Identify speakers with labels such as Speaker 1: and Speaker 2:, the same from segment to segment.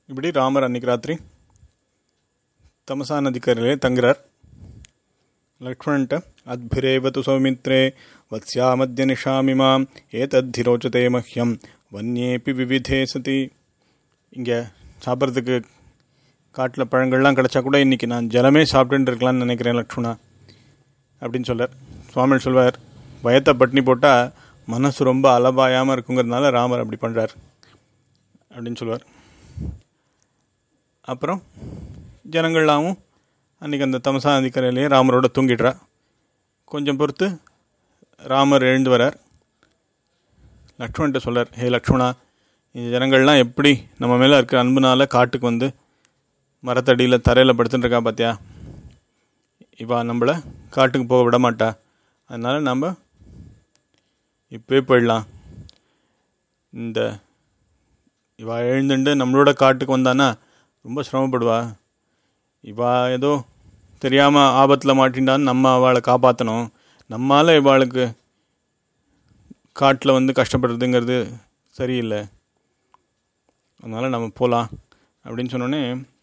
Speaker 1: இப்படி ராமர் அன்னைக்கு ராத்திரி தமசா நதிக்கரையிலே தங்குறார் லக்ஷ்மணன்ட்ட அத்பிரேவ து சௌமித்ரே வத்ஸ்யா மத்திய நிஷாமிமாம் ஏதத்தி ரோச்சதே மஹ்யம் வன்யேபி விவிதே சதி இங்கே சாப்பிட்றதுக்கு காட்டில் பழங்கள்லாம் கிடச்சா கூட இன்றைக்கி நான் ஜலமே சாப்பிட்டுட்டு இருக்கலாம்னு நினைக்கிறேன் லக்ஷ்மணா அப்படின்னு சொல்கிறார் சுவாமி சொல்வார் பயத்தை பட்டினி போட்டால் மனசு ரொம்ப அலபாயாமல் இருக்குங்கிறதுனால ராமர் அப்படி பண்ணுறார் அப்படின்னு சொல்லுவார் அப்புறம் ஜனங்கள்லாமும் அன்றைக்கி அந்த தமசா நதிக்கரையிலேயே ராமரோட தூங்கிடுறா கொஞ்சம் பொறுத்து ராமர் எழுந்து வரார் லக்ஷ்மண்கிட்ட சொல்கிறார் ஹே லக்ஷ்மணா இந்த ஜனங்கள்லாம் எப்படி நம்ம மேலே இருக்கிற அன்புனால காட்டுக்கு வந்து மரத்தடியில் தரையில் படுத்துட்டு இருக்கா பார்த்தியா இவா நம்மளை காட்டுக்கு போக விட மாட்டா அதனால் நம்ம இப்போயே போயிடலாம் இந்த இவா எழுந்துண்டு நம்மளோட காட்டுக்கு வந்தானா ரொம்ப சிரமப்படுவா இவா ஏதோ தெரியாமல் ஆபத்தில் மாட்டின்டான்னு நம்ம அவளை காப்பாற்றணும் நம்மால் இவாளுக்கு காட்டில் வந்து கஷ்டப்படுறதுங்கிறது சரியில்லை அதனால் நம்ம போகலாம் அப்படின்னு சொன்னோன்னே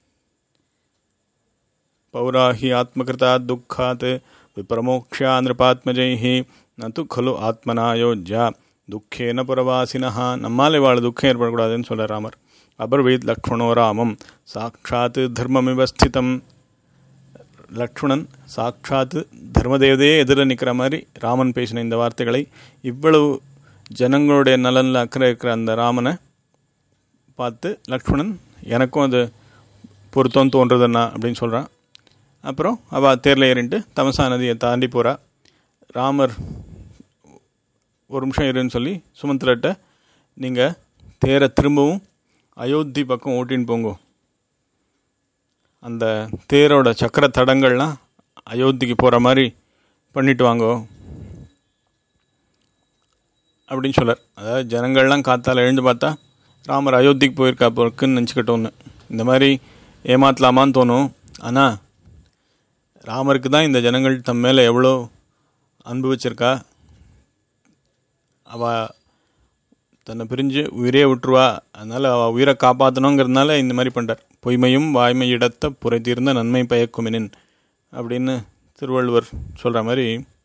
Speaker 1: பௌராஹி ஆத்மகிருதா துக்காத் விப்ரமோக்ஷா நிருபாத்மஜைஹி நது खलु ஆத்மனாயோஜ்யா துக்கேன புறவாசினஹா நம்மால் இவாள் துக்கம் ஏற்படக்கூடாதுன்னு சொல்ல ராமர் அபர்வீத் லக்ஷ்மணோ ராமம் சாட்சாத் தர்மமிவ ஸ்திதம் லக்ஷ்மணன் சாட்சாத் தர்மதேவதையே எதிர நிற்கிற மாதிரி ராமன் பேசின இந்த வார்த்தைகளை இவ்வளவு ஜனங்களுடைய நலனில் அக்கறை இருக்கிற அந்த ராமனை பார்த்து லக்ஷ்மணன் எனக்கும் அது பொருத்தம் தோன்றதுன்னா அப்படின்னு சொல்கிறான் அப்புறம் அவள் தேரில் ஏறின்ட்டு தமசா நதியை தாண்டி போகிறா ராமர் ஒரு நிமிஷம் இருன்னு சொல்லி சுமந்திரட்ட நீங்கள் தேரை திரும்பவும் அயோத்தி பக்கம் ஓட்டின்னு போங்கோ அந்த தேரோட சக்கர தடங்கள்லாம் அயோத்திக்கு போகிற மாதிரி பண்ணிட்டு வாங்கோ அப்படின்னு சொல்லார் அதாவது ஜனங்கள்லாம் காத்தால் எழுந்து பார்த்தா ராமர் அயோத்திக்கு போயிருக்கா போருக்குன்னு நினச்சிக்கிட்டோன்னு இந்த மாதிரி ஏமாத்தலாமான்னு தோணும் ஆனால் ராமருக்கு தான் இந்த ஜனங்கள் தம் மேலே எவ்வளோ அன்பு வச்சிருக்கா அவள் தன்னை பிரிஞ்சு உயிரே விட்டுருவா அதனால் அவள் உயிரை காப்பாற்றணுங்கிறதுனால இந்த மாதிரி பண்ணுறார் பொய்மையும் வாய்மை இடத்த புரை தீர்ந்த நன்மை பயக்குமினின் அப்படின்னு திருவள்ளுவர் சொல்கிற மாதிரி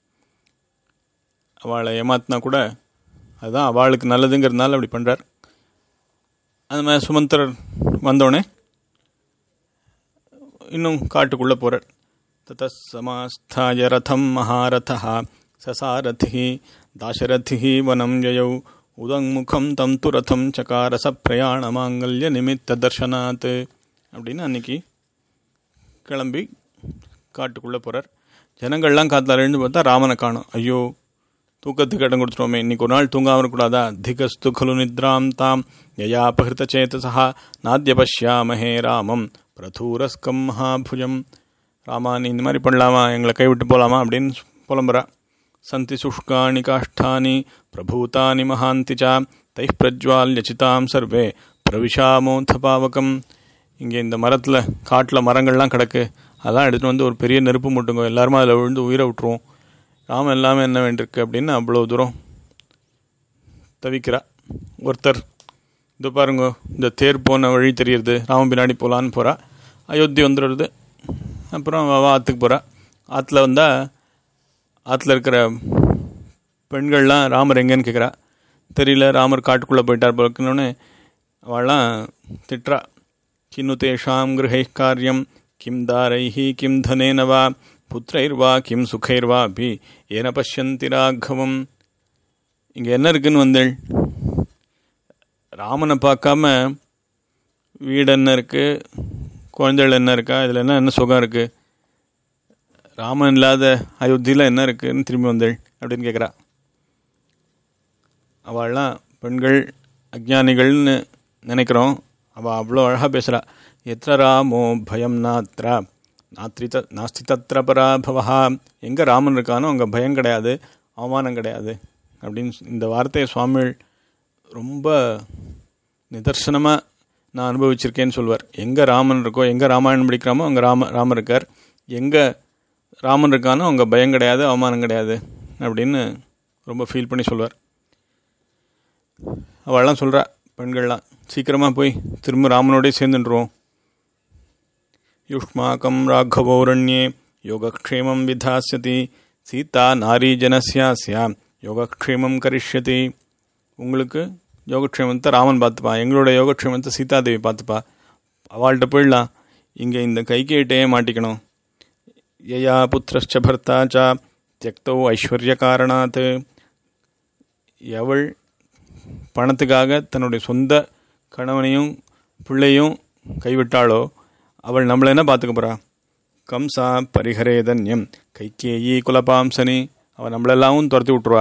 Speaker 1: அவளை ஏமாத்தினா கூட அதுதான் அவளுக்கு நல்லதுங்கிறதுனால அப்படி பண்ணுறார் அந்த மாதிரி சுமந்திரர் வந்தோடனே இன்னும் காட்டுக்குள்ளே போகிறார் ततः समास्थाय रथं महारथः ससारथिः दाशरथिः वनं ययौ உதங்முகம் தம் து ரதம் சகாரச பிரயாண மாங்கல்ய நிமித்த தர்ஷனாத் அப்படின்னு அன்னைக்கு கிளம்பி காட்டுக்குள்ளே போகிறார் ஜனங்கள்லாம் காத்தால் எழுந்து பார்த்தா ராமனை காணும் ஐயோ தூக்கத்துக்கு இடம் கொடுத்துட்டோமே இன்னைக்கு ஒரு நாள் தூங்காம இருக்கக்கூடாதா திகஸ்து खलु நித்ராம் தாம் யயா அபகிருத சேதசா நாத்திய பஷ்யாமஹே ராமம் பிரதூரஸ்கம் மகாபுஜம் ராமா நீ இந்த மாதிரி பண்ணலாமா எங்களை கைவிட்டு போகலாமா அப்படின்னு புலம்புறா சந்தி சுஷ்காணி காஷ்டானி பிரபூதானி மகாந்தி சா தை பிரஜ்வால்யச்சிதாம் சர்வே பிரவிஷாமோத்த பாவகம் இங்கே இந்த மரத்தில் காட்டில் மரங்கள்லாம் கிடக்கு அதெல்லாம் எடுத்துகிட்டு வந்து ஒரு பெரிய நெருப்பு முட்டுங்க எல்லாருமே அதில் விழுந்து உயிரை விட்டுருவோம் ராமன் எல்லாமே என்ன வேண்டியிருக்கு அப்படின்னு அவ்வளோ தூரம் தவிக்கிறா ஒருத்தர் இது பாருங்க இந்த தேர் போன வழி தெரியுது ராமன் பின்னாடி போகலான்னு போகிறா அயோத்தி வந்துடுறது அப்புறம் அவள் ஆற்றுக்கு போகிறா ஆற்றுல வந்தால் ஆற்றுல இருக்கிற பெண்கள்லாம் ராமர் எங்கேன்னு கேட்குறா தெரியல ராமர் காட்டுக்குள்ளே போயிட்டார் போலக்குன்னு அவள்லாம் திட்டுறா கிண்ணு தேஷாம் கிரகை காரியம் கிம் தாரைஹி கிம் தனேனவா புத்திரைர்வா கிம் சுகைர்வா அபி ஏன பஷ்யந்தி ராഘவம் இங்கே என்ன இருக்குன்னு வந்தேள் ராமனை பார்க்காம வீடு என்ன இருக்குது குழந்தைகள் என்ன இருக்கா இதில் என்ன என்ன சுகம் இருக்குது ராமன் இல்லாத அயோத்தியில் என்ன இருக்குன்னு திரும்பி வந்தேள் அப்படின்னு கேட்குறா அவள்லாம் பெண்கள் அஜ்ஞானிகள்னு நினைக்கிறோம் அவள் அவ்வளோ அழகாக பேசுகிறா எத்திர ராமோ பயம் நாத்ரா நாத்ரி த நாஸ்தி தத்திர பராபவா எங்கே ராமன் இருக்கானோ அங்கே பயம் கிடையாது அவமானம் கிடையாது அப்படின்னு இந்த வார்த்தையை சுவாமிகள் ரொம்ப நிதர்சனமாக நான் அனுபவிச்சிருக்கேன்னு சொல்வார் எங்கே ராமன் இருக்கோ எங்கே ராமாயணம் படிக்கிறாமோ அங்கே ராம ராமன் இருக்கார் எங்கே ராமன் இருக்கானோ அங்கே பயம் கிடையாது அவமானம் கிடையாது அப்படின்னு ரொம்ப ஃபீல் பண்ணி சொல்வார் அவள்லாம் சொல்கிறா பெண்கள்லாம் சீக்கிரமாக போய் திரும்ப ராமனோடய சேர்ந்துட்டுருவோம் யுஷ்மாக்கம் ராഘவௌரண்யே யோகக்ஷேமம் விதாஸ்யதி சீதா நாரீஜனஸ்யாஸ்யா யோகக்ஷேமம் கரிஷ்யதி உங்களுக்கு யோகக்ஷேமத்தை ராமன் பார்த்துப்பா எங்களோட யோகக்ஷேமத்தை சீதாதேவி பார்த்துப்பா அவள்கிட்ட போயிடலாம் இங்கே இந்த கைகேட்டே மாட்டிக்கணும் யயா புத்திரஷ்ச பர்த்தா ச தியக்தோ ஐஸ்வர்ய காரணாத் எவள் பணத்துக்காக தன்னுடைய சொந்த கணவனையும் பிள்ளையும் கைவிட்டாளோ அவள் நம்மளை என்ன பார்த்துக்க போறா கம்சா பரிஹரேதன்யம் கைக்கேயி குலபாம்சனி அவள் நம்மளெல்லாம் துரத்தி விட்ருவா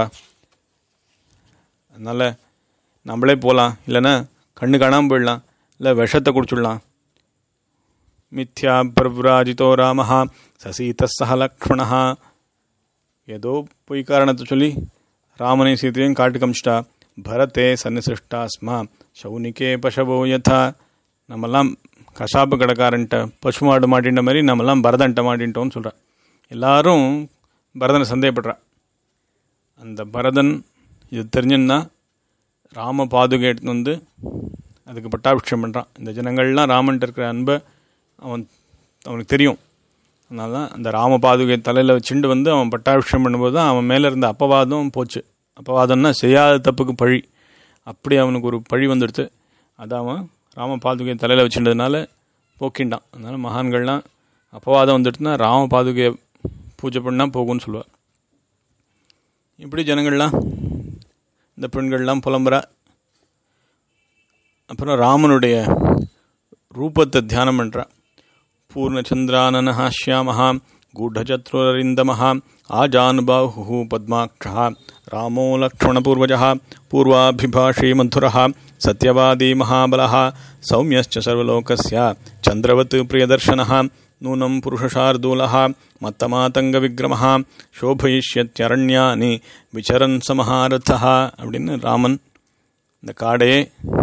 Speaker 1: அதனால் நம்மளே போகலாம் இல்லைன்னா கண்ணு காணாமல் போயிடலாம் இல்லை விஷத்தை குடிச்சுடலாம் மித்யா பிரவ்ராஜிதோ ராமஹா சசீதசஹ லக்ஷ்மணா ஏதோ பொய் காரணத்தை சொல்லி ராமனையும் சீதையும் காட்டு காமிச்சிட்டா பரதே சன்னிசிருஷ்டா ஸ்மா சௌனிகே பசவோ யதா நம்மெல்லாம் கசாப்பு கடைக்காரன்ட்ட பசு மாடு மாட்டின்ற மாதிரி நம்மெல்லாம் பரதன்ட்ட மாட்டின்ட்டோம்னு சொல்கிறா எல்லாரும் பரதனை சந்தேகப்படுறா அந்த பரதன் இது தெரிஞ்சுன்னா ராம பாதுகை எடுத்து வந்து அதுக்கு பட்டாபிஷேகம் பண்ணுறான் இந்த ஜனங்கள்லாம் ராமன்ட்ட இருக்கிற அன்பை அவன் அவனுக்கு தெரியும் அதனால தான் அந்த ராம பாதுகை தலையில் வச்சுட்டு வந்து அவன் பட்டாபிஷேகம் பண்ணும்போது தான் அவன் மேலே இருந்த அப்பவாதம் போச்சு அப்பவாதம்னா செய்யாத தப்புக்கு பழி அப்படி அவனுக்கு ஒரு பழி வந்துடுத்து அதான் அவன் ராம பாதுகையை தலையில் வச்சுட்டதுனால போக்கிண்டான் அதனால் மகான்கள்லாம் அப்பவாதம் வந்துட்டுனா ராம பாதுகையை பூஜை பண்ணால் போகும்னு சொல்லுவார் இப்படி ஜனங்கள்லாம் இந்த பெண்கள்லாம் புலம்புறா அப்புறம் ராமனுடைய ரூபத்தை தியானம் பண்ணுறா பூர்ணச்சந்திரானனः श्यामः गूढचत्रुररिन्दमः आजानुबाहुः पद्माक्षः रामो लक्ष्मणपूर्वजः पूर्वाभिभाषी मधुरः सत्यवादी महाबलः सौम्यश्च सर्वलोकस्य चन्द्रवत् प्रियदर्शनः नूनं पुरुषशार्दूलः மத்தமாதங்கவிக்கிரமः சோபயிஷ்யத்யரண்யானி விசரன் சமஹாரதः அப்படின்னு ராமன் இந்த காடையே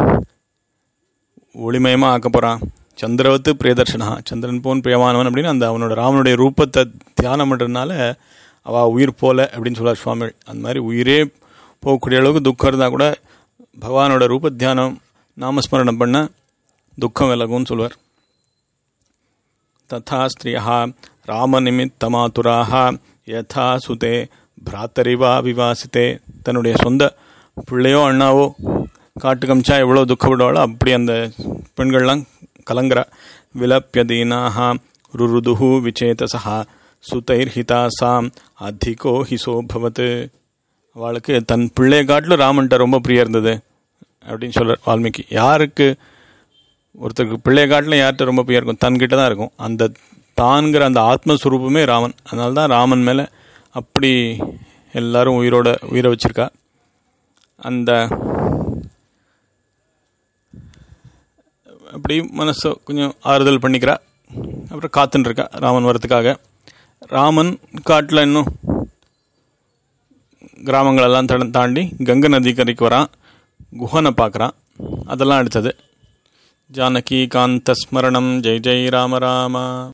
Speaker 1: ஒளிமயமாக ஆக்க போகிறான் சந்திரவத்து பிரியதர்ஷனா சந்திரன் போன் பிரியமானவன் அப்படின்னு அந்த அவனோட ராமனுடைய ரூபத்தை தியானம் பண்ணுறதுனால அவள் உயிர் போல அப்படின்னு சொல்லுவார் சுவாமி அந்த மாதிரி உயிரே போகக்கூடிய அளவுக்கு துக்கம் இருந்தால் கூட பகவானோட ரூப தியானம் நாமஸ்மரணம் பண்ண துக்கம் விலகும்னு சொல்லுவார் ததா ஸ்திரியா ராமநிமித்தமாதுராக யதா சுதே பிராத்தரிவா விவாசித்தே தன்னுடைய சொந்த பிள்ளையோ அண்ணாவோ காட்டு கமிச்சா எவ்வளோ துக்கப்படுவாளோ அப்படி அந்த பெண்கள்லாம் கலங்குறா விலப்பியதீனாக ருருதுஹு விச்சேதசா சுதைர்ஹிதாசாம் அதிகோ ஹிசோ பவத் அவளுக்கு தன் பிள்ளையை காட்டிலும் ராமன்ட்ட ரொம்ப பிரியம் இருந்தது அப்படின்னு சொல்ற வால்மீகி யாருக்கு ஒருத்தருக்கு பிள்ளையை காட்டிலும் யார்கிட்ட ரொம்ப பிரியம் இருக்கும் தன்கிட்ட தான் இருக்கும் அந்த தான்கிற அந்த ஆத்மஸ்வரூபமே ராமன் அதனால தான் ராமன் மேலே அப்படி எல்லாரும் உயிரோட உயிரை வச்சிருக்கா அந்த அப்படி மனசை கொஞ்சம் ஆறுதல் பண்ணிக்கிறா அப்புறம் காத்துன்னு இருக்கா ராமன் வரத்துக்காக ராமன் காட்டில் இன்னும் கிராமங்களெல்லாம் தட தாண்டி கங்கை நதிக்கரைக்கு வரான் குஹனை பார்க்குறான் அதெல்லாம் அடுத்தது ஜானகி காந்த ஸ்மரணம் ஜெய் ஜெய் ராம ராமா